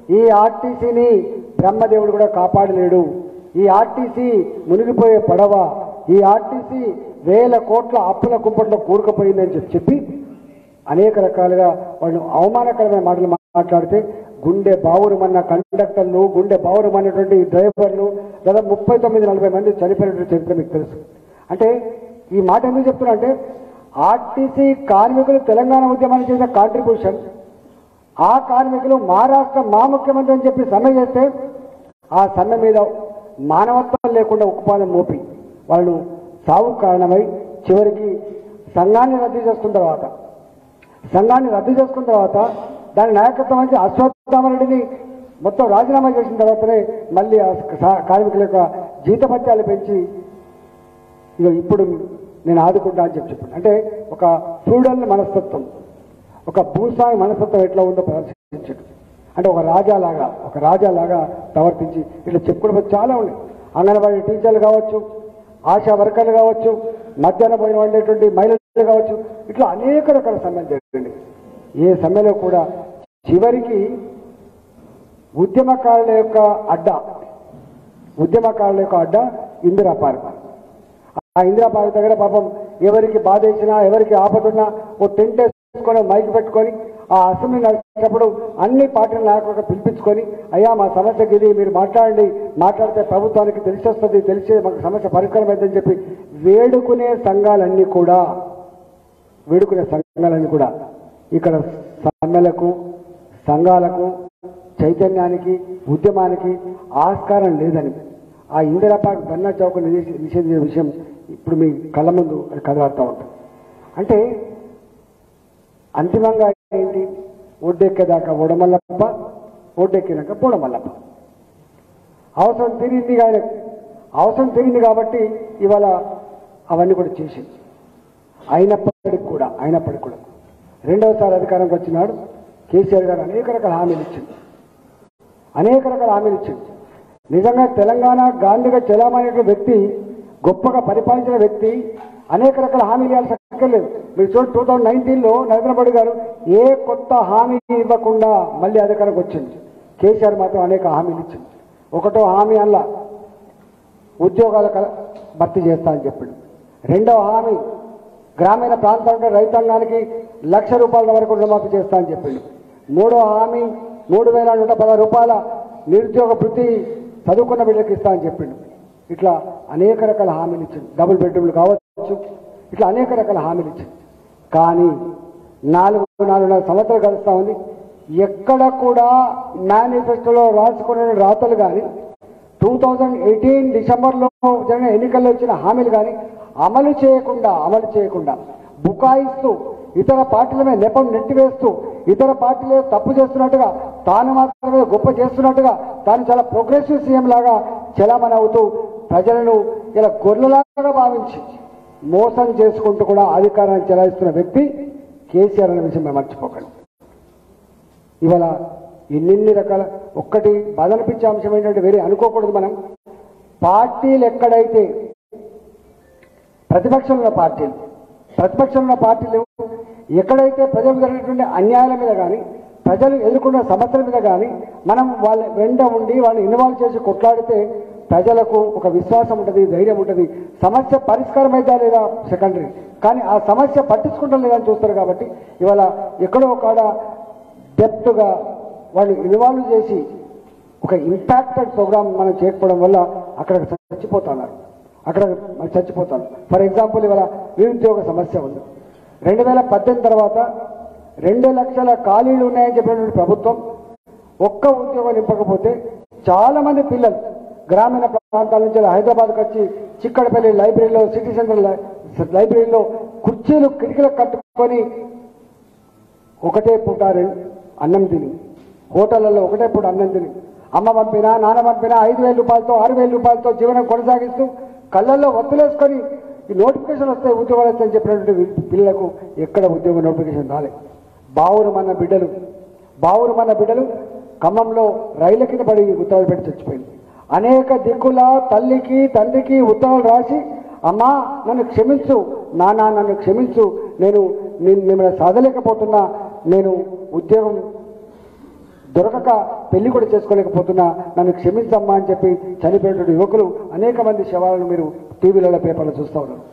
ఈ ఆర్టీసీని బ్రహ్మదేవుడు కూడా కాపాడలేడు ఈ ఆర్టీసీ మునిగిపోయే పడవ ఈ ఆర్టీసీ వేల కోట్ల అప్పుల కుంపట్లో కూరుకుపోయిందని చెప్పి చెప్పి అనేక రకాలుగా వాళ్ళు అవమానకరమైన మాటలు మాట్లాడితే గుండె బావురమన్న కండక్టర్లు గుండె బావురమన్నటువంటి డ్రైవర్లు దాదాపు ముప్పై తొమ్మిది నలభై మంది చనిపోయినటువంటి చరిత్ర మీకు తెలుసు అంటే ఈ మాట ఎందుకు చెప్తున్నా అంటే ఆర్టీసీ కార్మికులు తెలంగాణ ఉద్యమానికి చేసిన కాంట్రిబ్యూషన్ ఆ కార్మికులు మహారాష్ట్ర మా ముఖ్యమంత్రి అని చెప్పి సమ్మె చేస్తే ఆ సమ్మె మీద మానవత్వం లేకుండా ఉక్కుపాదం మోపి వాళ్ళు సాగు కారణమై చివరికి సంఘాన్ని రద్దు చేసుకున్న తర్వాత సంఘాన్ని రద్దు చేసుకున్న తర్వాత దాని నాయకత్వం వచ్చి అశ్వత్థామరెడ్డిని మొత్తం రాజీనామా చేసిన తర్వాతనే మళ్ళీ ఆ సా- కార్మికుల యొక్క జీతభత్యాలు పెంచి ఇక ఇప్పుడు నేను ఆదుకుంటా అని చెప్పి చెప్పాను అంటే ఒక ఫ్యూడల్ మనస్తత్వం ఒక భూస్వామి మనస్తత్వం ఎట్లా ఉందో ప్రదర్శించాడు అంటే ఒక రాజాలాగా ఒక రాజాలాగా ప్రవర్తించి ఇట్లా చెప్పుకునే చాలా ఉన్నాయి అంగన్వాడీ టీచర్లు కావచ్చు ఆశా వర్కర్లు కావచ్చు మధ్యాహ్న భోజనం వండేటువంటి మహిళలు కావచ్చు ఇట్లా అనేక రకాల సమ్మెలు జరిగింది ఏ సమ్మెలో కూడా చివరికి ఉద్యమకారుల యొక్క అడ్డ ఉద్యమకారుల యొక్క అడ్డ ఇందిరా పార్క్ ఆ ఇందిరా పార్క్ దగ్గర పాపం ఎవరికి బాధ వేసినా ఎవరికి ఆపదున్నా ఓ టెంట్ వేసుకొని మైక్ పెట్టుకొని ఆ అసెంబ్లీ నడిచినప్పుడు అన్ని పార్టీల నాయకులకు పిలిపించుకొని అయ్యా మా సమస్యకి ఇది మీరు మాట్లాడండి మాట్లాడితే ప్రభుత్వానికి తెలిసి వస్తుంది తెలిసి మాకు సమస్య పరిష్కారం అవుతుందని చెప్పి వేడుకునే సంఘాలన్నీ కూడా వేడుకునే సంఘాలన్నీ కూడా ఇక్కడ సమ్మెలకు సంఘాలకు చైతన్యానికి ఉద్యమానికి ఆస్కారం లేదని ఆ ఇందిరా పార్క్ ధర్నా చౌక్ నిషేధ- నిషేధించే విషయం ఇప్పుడు మీ కళ్ళ ముందు అది కదలాడుతూ ఉంటుంది అంటే అంతిమంగా ఏంటి ఒడ్డెక్కేదాకా ఒడమల్లప్ప ఒడ్డెక్కినాక బోడమల్లప్ప అవసరం తీరింది ఆయన అవసరం తీరింది కాబట్టి ఇవాళ అవన్నీ కూడా చేసింది అయినప్పటికి కూడా అయినప్పటికి కూడా రెండవసారి అధికారంకి వచ్చినాడు కేసీఆర్ గారు అనేక రకాల హామీలు ఇచ్చింది అనేక రకాల హామీలు ఇచ్చింది నిజంగా తెలంగాణ గాంధీగా చెలామనే వ్యక్తి గొప్పగా పరిపాలించిన వ్యక్తి అనేక రకాల హామీలు ఇవ్వాల్సి అక్కర్లేదు మీరు చూడండి టూ థౌజండ్ నైన్టీన్లో నరేంద్ర మోడీ గారు ఏ కొత్త హామీ ఇవ్వకుండా మళ్ళీ అధికారంకి వచ్చింది కేసీఆర్ మాత్రం అనేక హామీలు ఇచ్చింది ఒకటో హామీ అల్లా ఉద్యోగాల కల- భర్తీ చేస్తా అని చెప్పిండు రెండవ హామీ గ్రామీణ ప్రాంతాల్లో రైతాంగానికి లక్ష రూపాయల వరకు రుణమాఫీ చేస్తా అని చెప్పిండు మూడో హామీ మూడు వేల నూట పదహారు రూపాయల నిరుద్యోగ వృత్తి చదువుకున్న బిడ్డలకు ఇస్తా అని చెప్పిండు ఇట్లా అనేక రకాల హామీలు ఇచ్చింది డబుల్ బెడ్రూమ్లు కావచ్చు ఇట్లా అనేక రకాల హామీలు ఇచ్చింది కానీ నాలుగు నాలుగున్నర సంవత్సరాలు గడుస్తా ఉంది ఎక్కడ కూడా మేనిఫెస్టోలో రాసుకున్న రాతలు కానీ టూ థౌజండ్ ఎయిటీన్ డిసెంబర్లో జరిగిన ఎన్నికల్లో ఇచ్చిన హామీలు కానీ అమలు చేయకుండా అమలు చేయకుండా బుకాయిస్తూ ఇతర పార్టీల మీద నెపం నెట్టివేస్తూ ఇతర పార్టీలే తప్పు చేస్తున్నట్టుగా తాను మాత్రమే గొప్ప చేస్తున్నట్టుగా తాను చాలా ప్రోగ్రెసివ్ సీఎం లాగా చలామణి అవుతూ ప్రజలను ఇలా గొర్రెలాగా భావించి మోసం చేసుకుంటూ కూడా అధికారాన్ని చెలాయిస్తున్న వ్యక్తి కేసీఆర్ అనే విషయం మేము మర్చిపోకండి ఇవాళ ఎన్నెన్ని రకాల ఒక్కటి బాధ అనిపించే అంశం ఏంటంటే వేరే అనుకోకూడదు మనం పార్టీలు ఎక్కడైతే ప్రతిపక్షంలో ఉన్న పార్టీలు ప్రతిపక్షంలో ఉన్న పార్టీలు ఎక్కడైతే ప్రజలకు జరిగినటువంటి అన్యాయాల మీద కానీ ప్రజలు ఎదుర్కొన్న సమస్యల మీద కానీ మనం వాళ్ళ వెంట ఉండి వాళ్ళని ఇన్వాల్వ్ చేసి కొట్లాడితే ప్రజలకు ఒక విశ్వాసం ఉంటుంది ధైర్యం ఉంటుంది సమస్య పరిష్కారం అయితే లేదా సెకండరీ కానీ ఆ సమస్య పట్టించుకుంటాం లేదని చూస్తారు కాబట్టి ఇవాళ ఎక్కడో కాడ డెప్త్గా వాళ్ళు ఇన్వాల్వ్ చేసి ఒక ఇంపాక్టెడ్ ప్రోగ్రామ్ మనం చేయకపోవడం వల్ల అక్కడ చచ్చిపోతున్నారు అక్కడ మరి చచ్చిపోతాను ఫర్ ఎగ్జాంపుల్ ఇవాళ నిరుద్యోగ సమస్య ఉంది రెండు వేల పద్దెనిమిది తర్వాత రెండు లక్షల ఖాళీలు ఉన్నాయని చెప్పినటువంటి ప్రభుత్వం ఒక్క ఉద్యోగం నింపకపోతే చాలా మంది పిల్లలు గ్రామీణ ప్రాంతాల నుంచి హైదరాబాద్కి వచ్చి చిక్కడపల్లి లైబ్రరీలో సిటీ సెంటర్ లై- లైబ్రరీలో కుర్చీలు కిటికీలకు కట్టుకొని ఒకటే పూట రెం- అన్నం తిని హోటళ్లలో ఒకటే పూట అన్నం తిని అమ్మ పంపినా నాన్న పంపినా ఐదు వేల రూపాయలతో ఆరు వేల రూపాయలతో జీవనం కొనసాగిస్తూ కళ్ళల్లో ఒత్తులేసుకొని ఈ నోటిఫికేషన్ వస్తాయి ఉద్యోగాలు వస్తాయని చెప్పినటువంటి వి- పిల్లలకు ఎక్కడ ఉద్యోగ నోటిఫికేషన్ రాలేదు బావురమన్న బిడ్డలు బావురమన్న బిడ్డలు ఖమ్మంలో రైళ్ల కింద పడి ఉత్తరాలు పెట్టి చచ్చిపోయింది అనేక దిక్కుల తల్లికి తండ్రికి ఉత్తరాలు రాసి అమ్మా నన్ను క్షమించు నాన్న నన్ను క్షమించు నేను నేను మిమ్మల్ని సాధలేకపోతున్నా నేను ఉద్యోగం దొరకక పెళ్లి కూడా చేసుకోలేకపోతున్నా నన్ను క్షమించమ్మా అని చెప్పి చనిపోయిన యువకులు అనేక మంది శవాలను మీరు టీవీలలో పేపర్లో చూస్తూ ఉన్నారు